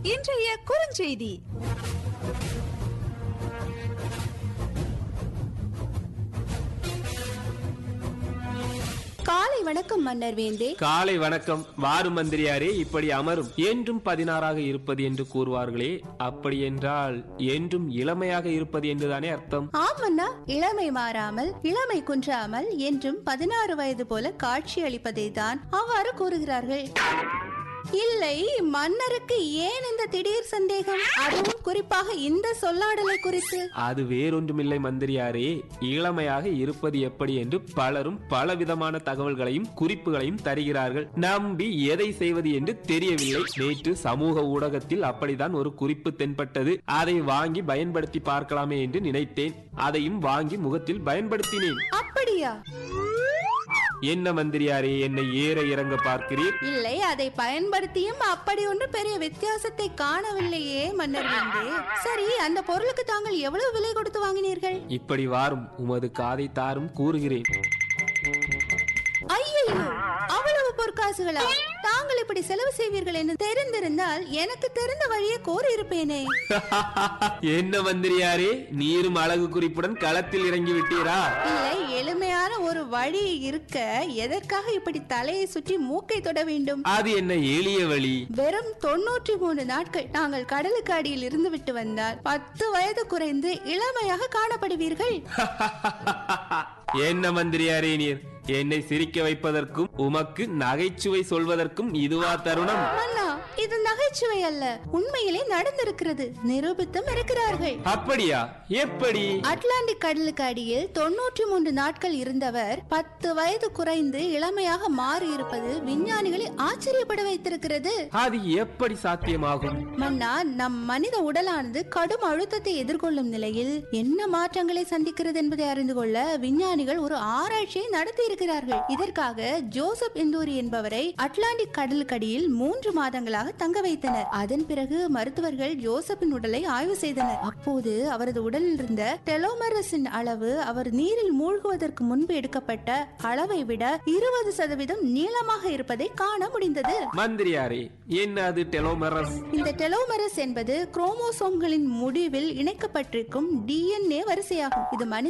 இன்றைய குறுஞ்செய்தி காலை வணக்கம் மன்னர் வேந்தே காலை வணக்கம் வாரு மந்திரியாரே இப்படி அமரும் என்றும் பதினாறாக இருப்பது என்று கூறுவார்களே அப்படி என்றால் என்றும் இளமையாக இருப்பது என்றுதானே அர்த்தம் ஆமண்ணா இளமை மாறாமல் இளமை குன்றாமல் என்றும் பதினாறு வயது போல காட்சி அளிப்பதை தான் அவ்வாறு கூறுகிறார்கள் இல்லை மன்னருக்கு ஏன் இந்த திடீர் சந்தேகம் அதுவும் குறிப்பாக இந்த சொல்லாடலை குறித்து அது வேறொன்றுமில்லை மந்திரியாரே இளமையாக இருப்பது எப்படி என்று பலரும் பலவிதமான தகவல்களையும் குறிப்புகளையும் தருகிறார்கள் நம்பி எதை செய்வது என்று தெரியவில்லை நேற்று சமூக ஊடகத்தில் அப்படித்தான் ஒரு குறிப்பு தென்பட்டது அதை வாங்கி பயன்படுத்தி பார்க்கலாமே என்று நினைத்தேன் அதையும் வாங்கி முகத்தில் பயன்படுத்தினேன் அப்படியா என்ன மந்திரியாரே என்னை ஏற இறங்க பார்க்கிறீர் இல்லை அதை பயன்படுத்தியும் அப்படி ஒன்று பெரிய வித்தியாசத்தை காணவில்லையே மன்னர் வேந்தே சரி அந்த பொருளுக்கு தாங்கள் எவ்வளவு விலை கொடுத்து வாங்கினீர்கள் இப்படி வாரும் உமது காதை தாரும் கூறுகிறேன் ஐயோ அவ்வளவு பொற்காசுகளா தாங்கள் இப்படி செலவு செய்வீர்கள் என்று தெரிந்திருந்தால் எனக்கு தெரிந்த வழியை கோரி இருப்பேனே என்ன மந்திரியாரே நீரும் அழகு குறிப்புடன் களத்தில் இறங்கி விட்டீரா இல்லை எளிமையான ஒரு வழி இருக்க எதற்காக இப்படி தலையை சுற்றி மூக்கை தொட வேண்டும் அது என்ன எளிய வழி வெறும் தொண்ணூற்றி மூணு நாட்கள் நாங்கள் கடலுக்கு அடியில் இருந்து விட்டு வந்தால் பத்து வயது குறைந்து இளமையாக காணப்படுவீர்கள் என்ன மந்திரியாரே நீர் என்னை சிரிக்க வைப்பதற்கும் உமக்கு நகைச்சுவை சொல்வதற்கும் இதுவா தருணம் அண்ணா இது நகைச்சுவை அல்ல உண்மையிலே நடந்திருக்கிறது நிரூபித்தும் இருக்கிறார்கள் அப்படியா எப்படி அட்லாண்டிக் கடலுக்கு அடியில் தொன்னூற்றி மூன்று நாட்கள் இருந்தவர் பத்து வயது குறைந்து இளமையாக மாறி இருப்பது விஞ்ஞானிகளை ஆச்சரியப்பட வைத்திருக்கிறது அது எப்படி சாத்தியமாகும் மன்னா நம் மனித உடலானது கடும் அழுத்தத்தை எதிர்கொள்ளும் நிலையில் என்ன மாற்றங்களை சந்திக்கிறது என்பதை அறிந்து கொள்ள விஞ்ஞானிகள் ஒரு ஆராய்ச்சியை நடத்தி இருக்கிறார்கள் இதற்காக ஜோசப் இந்தூரி என்பவரை அட்லாண்டிக் கடலுக்கடியில் மூன்று மாதங்களாக தங்க வைத்தனர் அதன் பிறகு மருத்துவர்கள் ஜோசப்பின் உடலை ஆய்வு செய்தனர் அப்போது அவரது உடலில் இருந்த டெலோமரஸின் அளவு அவர் நீரில் மூழ்குவதற்கு முன்பு எடுக்கப்பட்ட அளவை விட இருபது சதவீதம் நீளமாக இருப்பதை காண முடிந்தது மந்திரியாரே என்ன அது டெலோமரஸ் இந்த டெலோமரஸ் என்பது குரோமோசோம்களின் முடிவில் இணைக்கப்பட்டிருக்கும் டிஎன்ஏ வரிசையாகும் இது மனித